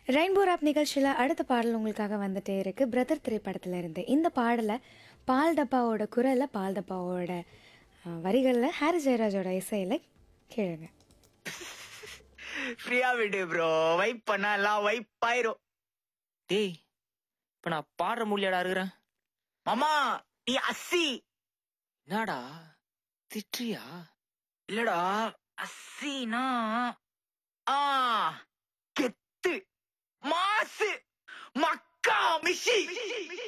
rainbow rap நிகழ்ச்சியில் அடுத்த பாடல் உங்களுக்காக வந்துட்டே இருக்கு பிரதர் திரைப்படத்துல இருந்து இந்த பாடலை பால் டப்பாவோட குரலில் பால் டப்பாவோட வரிகளில் ஹாரி ஜெயராஜோட இசையில் கேளுங்க ஃப்ரீயா விடு ப்ரோ வைப் பண்ணா எல்லாம் வைப் ஆயிரும் டேய் இப்ப நான் பாடுற முடியாடா இருக்கிறேன் மாமா நீ அஸ்ஸி என்னடா திட்டுறியா இல்லடா அஸ்ஸினா ஆ கெத்து மாசு மக்கா மிஷி